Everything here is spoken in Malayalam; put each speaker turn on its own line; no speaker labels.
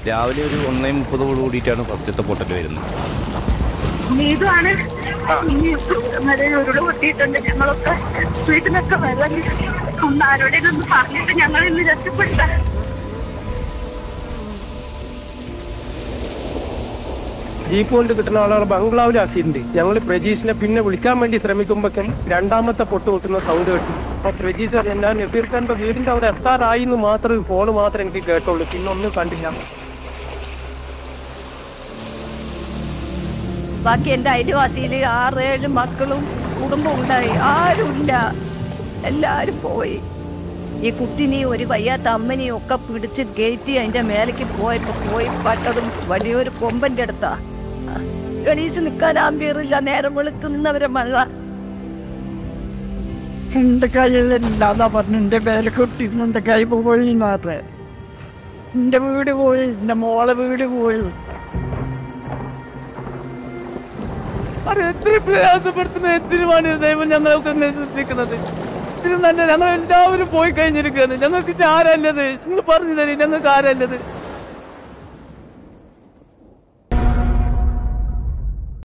രാവിലെ ഒരു ഒന്നേ മുപ്പതോട് കൂടിയിട്ടാണ് ഫസ്റ്റത്തെ പൊട്ടൽ വരുന്നത്
നീതുമാണ് ഈ നല്ല ഉരുള് പൊട്ടിയിട്ടുണ്ട് ഞങ്ങളൊക്കെ വീട്ടിൽ നിന്നൊക്കെ വെള്ളം ഒന്ന് ആരോടെയും ഒന്ന് പറഞ്ഞിട്ട് ഞങ്ങൾ ഇന്ന് രക്ഷപ്പെടുത്താം
ജീപ്പ് കൊണ്ട് കിട്ടുന്ന ആളുകൾ ബംഗ്ലാവിലാക്കിയിട്ടുണ്ട് ഞങ്ങൾ പ്രജീഷിനെ പിന്നെ വിളിക്കാൻ വേണ്ടി ശ്രമിക്കുമ്പോഴേക്കും രണ്ടാമത്തെ പൊട്ട് പൊട്ടുന്ന സൗണ്ട് കേട്ടു അപ്പൊ പ്രജീഷ് അറിയാം ഞാൻ നബീർഖാന്റെ വീടിന്റെ അവിടെ എത്താറായി എന്ന് മാത്രം ഫോണ് മാത്രം എനിക്ക് കേട്ടുള്ളൂ പിന്നെ ഒന്നും കണ്ടില്ല
ബാക്കി എൻ്റെ അയൽവാസിയിൽ ആറേഴ് മക്കളും കുടുംബം ഉണ്ടായി ആരുമില്ല എല്ലാവരും പോയി ഈ കുട്ടിനെയും ഒരു വയ്യാത്ത അമ്മനെയും ഒക്കെ പിടിച്ച് കയറ്റി അതിൻ്റെ മേലേക്ക് പോയപ്പോൾ പോയി പട്ടതും വലിയൊരു കൊമ്പൻ്റെ അടുത്താ ഗണീസ് നിൽക്കാൻ ആമ്പിയറില്ല നേരം വെളുക്കുന്നവരെ മഴ
എന്റെ കയ്യിലില്ലാതാ പറഞ്ഞു എന്റെ പേര് കുട്ടി എന്റെ കൈ പോയി മാത്രേ എന്റെ വീട് പോയി എന്റെ മോളെ വീട് പോയി
അത് എത്ര പ്രയാസപ്പെടുത്തുന്ന എത്തിനുമാണ് ദൈവം ഞങ്ങൾക്ക് സൃഷ്ടിക്കുന്നത് ഇതിന് തന്നെ ഞങ്ങൾ എല്ലാവരും പോയി കഴിഞ്ഞിരിക്കുകയാണ് ഞങ്ങൾക്ക് ഇത് ആരല്ലത് നിങ്ങൾ പറഞ്ഞു തരും ഞങ്ങൾക്ക് ആരല്ലത്